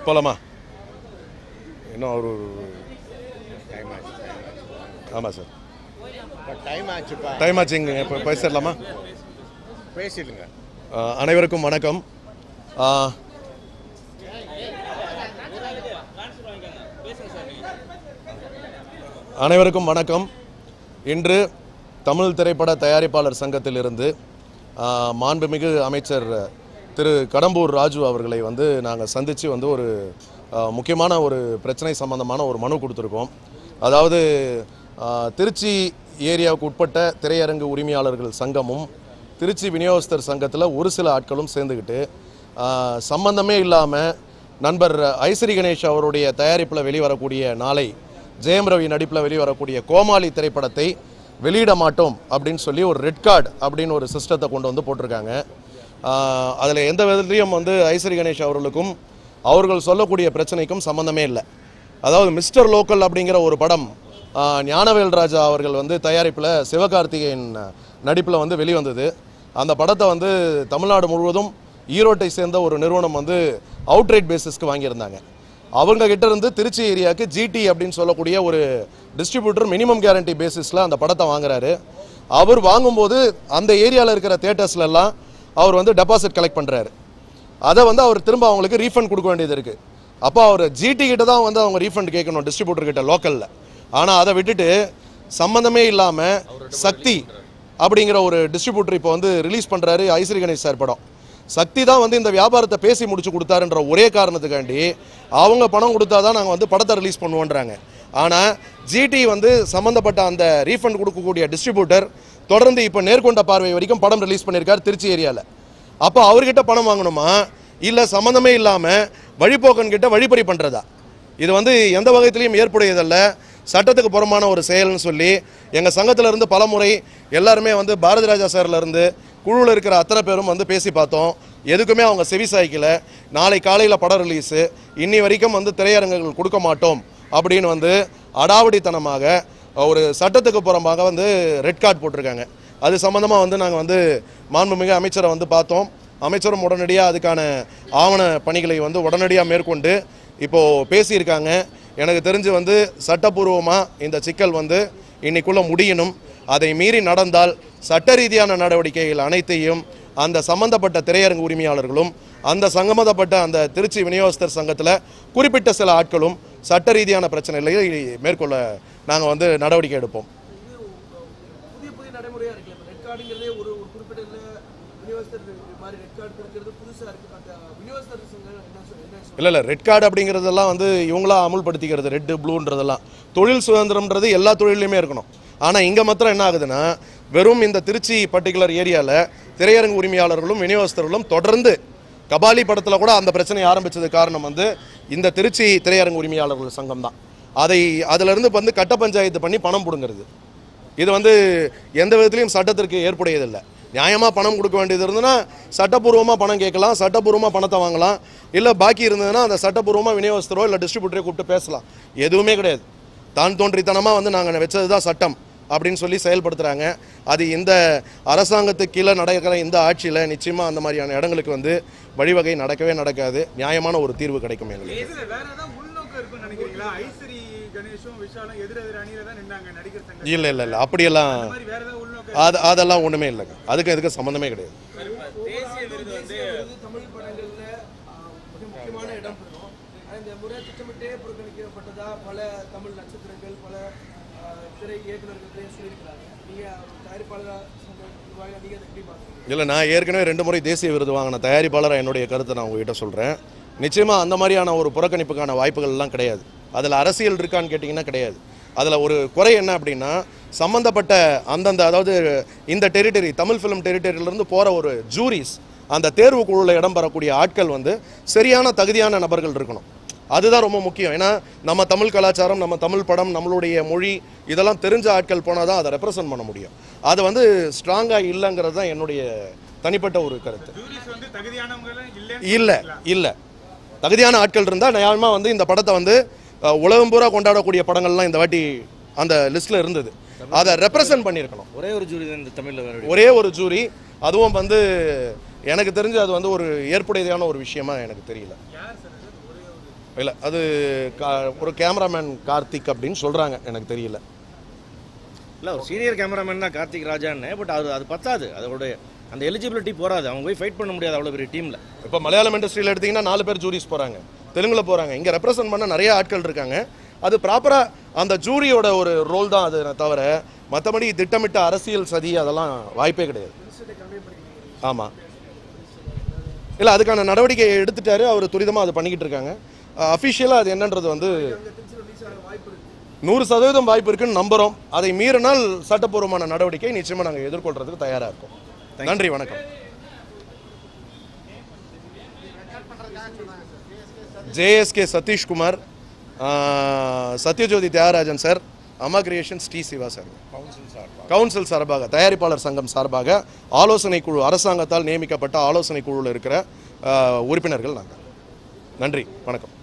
போகலாமா இன்னும் ஒரு டைம் ஆச்சு ஆமாம் சார் இப்போ டைம் ஆச்சுப்பா டைம் ஆச்சுங்க இப்போ பேசிடலாமா பேசிடுங்க ஆஹ் அனைவருக்கும் வணக்கம் ஆஹ் அனைவருக்கும் வணக்கம் இன்று தமிழ் திரைப்பட தயாரிப்பாளர் சங்கத்திலிருந்து ஆஹ் மாண்புமிகு அமைச்சர் திரு கடம்பூர் ராஜு அவர்களை வந்து நாங்கள் சந்தித்து வந்து ஒரு ஆஹ் முக்கியமான ஒரு பிரச்சனை சம்பந்தமான ஒரு மனு கொடுத்துருக்கோம் அதாவது ஆஹ் திருச்சி ஏரியாவுக்கு உட்பட்ட திரையரங்கு உரிமையாளர்கள் சங்கமும் திருச்சி விநியோகஸ்தர் சங்கத்தில் ஒரு சில ஆட்களும் சேர்ந்துக்கிட்டு ஆஹ் சம்பந்தமே இல்லாமல் நண்பர் ஐஸ்வரி கணேஷ் அவருடைய தயாரிப்பில் வெளிவரக்கூடிய நாளை ஜெயம் ரவி நடிப்பில் வெளிவரக்கூடிய கோமாளி திரைப்படத்தை வெளியிட மாட்டோம் அப்படின்னு சொல்லி ஒரு ரெட் கார்டு அப்படின்னு ஒரு சிஸ்டத்தை கொண்டு வந்து போட்டிருக்காங்க அதில் எந்த விதத்துலையும் வந்து ஐஸ்வரி கணேஷ் அவர்களுக்கும் அவர்கள் சொல்லக்கூடிய பிரச்சனைக்கும் சம்மந்தமே இல்லை அதாவது மிஸ்டர் லோக்கல் அப்படிங்கிற ஒரு படம் ஆஹ் ஞானவேல் ராஜா அவர்கள் வந்து தயாரிப்பில் சிவகார்த்திகேயன் நடிப்பில் வந்து வெளிவந்தது அந்த படத்தை வந்து தமிழ்நாடு முழுவதும் ஈரோட்டை சேர்ந்த ஒரு நிறுவனம் வந்து அவுட்ரேட் பேசிஸ்க்கு வாங்கியிருந்தாங்க அவங்க கிட்ட இருந்து திருச்சி ஏரியாவுக்கு ஜிடி அப்படின்னு சொல்லக்கூடிய ஒரு டிஸ்ட்ரிபியூட்டர் மினிமம் கேரண்டி பேசிஸில் அந்த படத்தை வாங்குறாரு அவர் வாங்கும்போது அந்த ஏரியாவில் இருக்கிற theatres-ல எல்லாம் அவர் வந்து டெபாசிட் கலெக்ட் பண்ணுறாரு அதை வந்து அவர் திரும்ப அவங்களுக்கு ரீஃபண்ட் கொடுக்க வேண்டியது இருக்குது அப்போ அவர் ஜிடி கிட்ட தான் வந்து அவங்க ரீஃபண்ட் கேட்கணும் டிஸ்ட்ரிபியூட்டர் கிட்ட லோக்கலில் ஆனால் அதை விட்டுட்டு சம்மந்தமே இல்லாமல் சக்தி அப்படிங்கிற ஒரு டிஸ்ட்ரிபியூட்டர் இப்போ வந்து ரிலீஸ் பண்ணுறாரு ஐஸ்வரி கணேஷ் சார் படம் சக்தி தான் வந்து இந்த வியாபாரத்தை பேசி முடிச்சு கொடுத்தாருன்ற ஒரே காரணத்துக்காண்டி அவங்க பணம் கொடுத்தா தான் நாங்கள் வந்து படத்தை ரிலீஸ் பண்ணுவோன்றாங்க ஆனால் ஜிடி வந்து சம்மந்தப்பட்ட அந்த ரீஃபண்ட் கொடுக்கக்கூடிய டிஸ்ட்ரிபியூட்டர் தொடர்ந்து இப்போ நேர்கொண்ட பார்வை வரைக்கும் படம் ரிலீஸ் பண்ணியிருக்காரு திருச்சி ஏரியாவில் அப்போ அவர்கிட்ட பணம் வாங்கணுமா இல்லை சம்மந்தமே இல்லாமல் வழிபோக்கன் கிட்ட வழிப்பறி பண்ணுறதா இது வந்து எந்த வகைத்திலையும் ஏற்புடையதல்ல சட்டத்துக்கு புறமான ஒரு செயல்னு சொல்லி எங்கள் சங்கத்திலிருந்து பல முறை எல்லாருமே வந்து பாரதி ராஜா சார்லேருந்து குழுவில் இருக்கிற அத்தனை பேரும் வந்து பேசி பார்த்தோம் எதுக்குமே அவங்க செவி சாய்க்கல நாளை காலையில் படம் ரிலீஸு இன்னி வரைக்கும் வந்து திரையரங்குகள் கொடுக்க மாட்டோம் அப்படின்னு வந்து அடாவடித்தனமாக ஒரு சட்டத்துக்கு புறம்பாக வந்து ரெட் கார்டு போட்டிருக்காங்க அது சம்மந்தமாக வந்து நாங்கள் வந்து மாண்புமிகு அமைச்சரை வந்து பார்த்தோம் அமைச்சரும் உடனடியாக அதுக்கான ஆவண பணிகளை வந்து உடனடியாக மேற்கொண்டு இப்போது பேசியிருக்காங்க எனக்கு தெரிஞ்சு வந்து சட்டப்பூர்வமாக இந்த சிக்கல் வந்து இன்னைக்குள்ள முடியணும் அதை மீறி நடந்தால் சட்ட ரீதியான நடவடிக்கைகள் அனைத்தையும் அந்த சம்பந்தப்பட்ட திரையரங்கு உரிமையாளர்களும் அந்த சம்பந்தப்பட்ட அந்த திருச்சி விநியோகஸ்தர் சங்கத்தில் குறிப்பிட்ட சில ஆட்களும் சட்ட ரீதியான பிரச்சனைகளை மேற்கொள்ள நாங்கள் வந்து நடவடிக்கை எடுப்போம் புதிய புதிய நடைமுறையாக இருக்குல்ல இப்போ ரெட் கார்டுங்கிறதே ஒரு ஒரு குறிப்பிட்ட இதில் விநியோகஸ்தர் மாதிரி ரெட் கார்டு கொடுக்கறது புதுசாக இருக்குது அந்த விநியோகஸ்தர் சங்கம் என்ன சொல் என்ன சொல் இல்லை இல்லை ரெட் கார்டு அப்படிங்கிறதெல்லாம் வந்து இவங்களா அமுல்படுத்திக்கிறது ரெட்டு ப்ளூன்றதெல்லாம் தொழில் சுதந்திரம்ன்றது எல்லா தொழிலையுமே இருக்கணும் ஆனால் இங்கே மாத்திரம் என்ன ஆகுதுன்னா வெறும் இந்த திருச்சி பர்டிகுலர் ஏரியாவில் திரையரங்கு உரிமையாளர்களும் விநியோகஸ்தர்களும் தொடர்ந்து கபாலி படத்தில் கூட அந்த பிரச்சனை ஆரம்பிச்சது காரணம் வந்து இந்த திருச்சி திரையரங்கு உரிமையாளர்கள் சங்கம் தான் அதை அதிலிருந்து வந்து கட்ட பஞ்சாயத்து பண்ணி பணம் பிடுங்கிறது இது வந்து எந்த விதத்திலையும் சட்டத்திற்கு ஏற்புடையதில்லை நியாயமாக பணம் கொடுக்க வேண்டியது இருந்ததுன்னா சட்டப்பூர்வமாக பணம் கேட்கலாம் சட்டப்பூர்வமாக பணத்தை வாங்கலாம் இல்லை பாக்கி இருந்ததுன்னா அந்த சட்டப்பூர்வமாக விநியோகஸ்தரோ இல்லை டிஸ்ட்ரிபியூட்டரோ கூப்பிட்டு பேசலாம் எதுவுமே கிடையாது தான் தோன்றித்தனமாக வந்து நாங்கள் வச்சது தான் சட்டம் அப்படின்னு சொல்லி செயல்படுத்துகிறாங்க அது இந்த அரசாங்கத்துக்கு கீழே நடக்கிற இந்த ஆட்சியில் நிச்சயமாக அந்த மாதிரியான இடங்களுக்கு வந்து வழிவகை நடக்கவே நடக்காது நியாயமான ஒரு தீர்வு கிடைக்கும் எங்களுக்கு இதுல வேற ஏதாவது உள்நோக்கம் இருக்குன்னு நினைக்கிறீங்களா ஐஸ்வரி கணேஷும் விஷாலும் எதிர் எதிர் அணியில தான் நின்னாங்க நடிகர் சங்கம் இல்லை இல்லை இல்லை அப்படியெல்லாம் இந்த மாதிரி வேற ஏதாவது உள்நோக்கம் அது அதெல்லாம் ஒன்றுமே இல்லைங்க அதுக்கு இதுக்கு சம்மந்தமே கிடையாது தேசிய விருது தமிழ் படங்களில் மிக முக்கியமான இடம் பெறும் ஆனால் இந்த முறை திட்டமிட்டே புறக்கணிக்கப்பட்டதா பல தமிழ் நட்சத்திரங்கள் பல ஆஹ், திரை இயக்குநர்கள் சொல்லியிருக்கிறாங்க நீங்கள் தயாரிப்பாளர் சங்க நிர்வாகிகள் நீங்கள் அதை எப்படி பார்க்குறீங்க இல்லை நான் ஏற்கனவே ரெண்டு முறை தேசிய விருது வாங்கின தயாரிப்பாளராக என்னுடைய கருத்தை நான் உங்ககிட்ட சொல்கிறேன் நிச்சயமாக அந்த மாதிரியான ஒரு புறக்கணிப்புக்கான வாய்ப்புகள் எல்லாம் கிடையாது அதில் அரசியல் இருக்கான்னு கேட்டிங்கன்னா கிடையாது அதில் ஒரு குறை என்ன அப்படின்னா சம்மந்தப்பட்ட அந்தந்த அதாவது இந்த டெரிட்டரி தமிழ் ஃபிலிம் டெரிட்டரியிலேருந்து போகிற ஒரு ஜூரிஸ் அந்த தேர்வு குழுவில் இடம் பெறக்கூடிய ஆட்கள் வந்து சரியான தகுதியான நபர்கள் இருக்கணும் அதுதான் ரொம்ப முக்கியம் ஏன்னா நம்ம தமிழ் கலாச்சாரம் நம்ம தமிழ் படம் நம்மளுடைய மொழி இதெல்லாம் தெரிஞ்ச ஆட்கள் போனால் தான் அதை ரெப்ரசன்ட் பண்ண முடியும் அது வந்து ஸ்ட்ராங்காக இல்லைங்கிறது தான் என்னுடைய தனிப்பட்ட ஒரு கருத்து ஜூரிஸ் வந்து தகுதியானவங்க இல்லைன்னு இல்லை இல்லை தகுதியான ஆட்கள் இருந்தால் நியாயமாக வந்து இந்த படத்தை வந்து அஹ், உலகம் பூரா கொண்டாடக்கூடிய படங்கள்லாம் இந்த வாட்டி அந்த லிஸ்ட்டில் இருந்தது அதை ரெப்ரசன்ட் பண்ணியிருக்கணும் ஒரே ஒரு ஜூரி தான் இந்த தமிழில் வேறு ஒரே ஒரு ஜூரி அதுவும் வந்து எனக்கு தெரிஞ்சு அது வந்து ஒரு ஏற்புடையதான ஒரு விஷயமா எனக்கு தெரியல இல்லை அது கா- ஒரு கேமராமேன் கார்த்திக் அப்படின்னு சொல்கிறாங்க எனக்கு தெரியல இல்லை ஒரு சீனியர் கேமராமேன் தான் கார்த்திக் ராஜான்னு பட் அது அது பத்தாது அதோட அந்த எலிஜிபிலிட்டி போகாது அவங்க போய் ஃபைட் பண்ண முடியாது அவ்வளோ பெரிய டீமில் இப்போ மலையாளம் இண்டஸ்ட்ரியில் எடுத்தீங்கன்னா நாலு பேர் ஜூரிஸ் போகிறாங்க தெலுங்குல போகிறாங்க இங்கே ரெப்ரசன்ட் பண்ண நிறைய ஆட்கள் இருக்காங்க அது ப்ராப்பராக அந்த ஜூரியோட ஒரு ரோல் தான் அது தவிர மற்றபடி திட்டமிட்ட அரசியல் சதி அதெல்லாம் வாய்ப்பே கிடையாது ஆமாம் இல்லை அதுக்கான நடவடிக்கை எடுத்துட்டாரு அவர் துரிதமாக அது பண்ணிக்கிட்டு இருக்காங்க அஃபிஷியலாக அது என்னன்றது வந்து நூறு சதவீதம் வாய்ப்பு இருக்குன்னு நம்புகிறோம் அதை மீறினால் சட்டப்பூர்வமான நடவடிக்கை நிச்சயமாக நாங்கள் எதிர்கொள்றதுக்கு தயாராக இருக்கோம் நன்றி வணக்கம் ஜேஎஸ்கே சதீஷ்குமார் ஆஹ், Sathyajothi Thyagarajan sir Amma creations T Siva sir council சார்பாக தயாரிப்பாளர் சங்கம் சார்பாக ஆலோசனை குழு அரசாங்கத்தால் நியமிக்கப்பட்ட ஆலோசனை குழுவில் இருக்கிற ஆஹ், உறுப்பினர்கள் நாங்கள் நன்றி வணக்கம்